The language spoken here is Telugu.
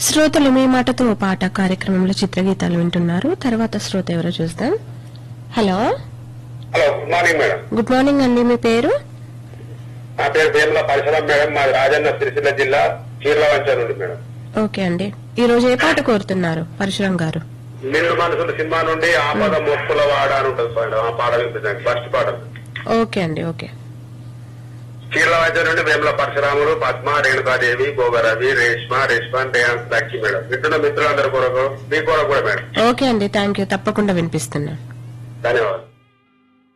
శ్రోతలు మీ మాటతో ఓ పాట కార్యక్రమంలో చిత్రగీతాలు వింటున్నారు తర్వాత శ్రోత ఎవరో చూద్దాం hello hello good morning madam good morning అండి మీ పేరు నా పేరు వేముల పరశురాం మేడం మాది రాజన్న సిరిసిల్ల జిల్లా చీర్లవంచ నుండి మేడం ఓకే అండి ఈ రోజు ఏ పాట కోరుతున్నారు పరశురాం గారు నిండు మనసుల సినిమా నుండి ఆపద మొక్కుల వాడ అని ఉంటుంది మేడం ఆ పాట వినిపించండి ఫస్ట్ పాట ఓకే అండి ఓకే చీర్లవంచ నుండి వేముల పరశురాముడు పద్మ రేణుకాదేవి గోగరవి రేష్మ రేష్మాన్ రేయాన్స్ దక్కి మేడం వింటున్న మిత్రులందరి కొరకు మీ కొరకు కూడా మేడం ఓకే అండి థ్యాంక్ యూ తప్పకుండా వినిపిస్తున్నా ధన్యవాదాలు